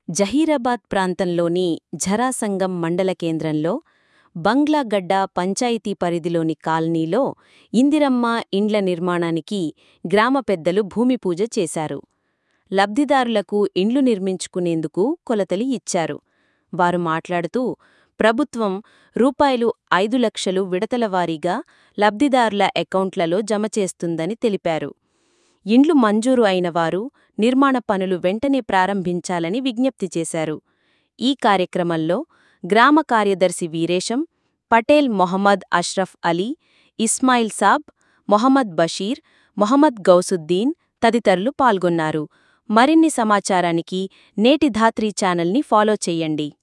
జహీరాబాద్ ప్రాంతంలోని ఝరాసంగం మండల కేంద్రంలో బంగ్లాగడ్డ పంచాయతీ పరిధిలోని కాలనీలో ఇందిరమ్మ ఇండ్ల నిర్మాణానికి గ్రామ పెద్దలు భూమిపూజ చేశారు లబ్ధిదారులకు ఇండ్లు నిర్మించుకునేందుకు కొలతలి ఇచ్చారు వారు మాట్లాడుతూ ప్రభుత్వం రూపాయలు ఐదు లక్షలు విడతలవారీగా లబ్ధిదారుల అకౌంట్లలో జమ చేస్తుందని తెలిపారు ఇండ్లు మంజూరు అయినవారు నిర్మాణ పనులు వెంటనే ప్రారంభించాలని విజ్ఞప్తి చేశారు ఈ కార్యక్రమంలో గ్రామ కార్యదర్శి వీరేశం పటేల్ మొహమ్మద్ అష్రఫ్ అలీ ఇస్మాయిల్ సాబ్ మొహమ్మద్ బషీర్ మొహమ్మద్ గౌసుద్దీన్ తదితరులు పాల్గొన్నారు మరిన్ని సమాచారానికి నేటి ధాత్రీ ఛానల్ని ఫాలో చెయ్యండి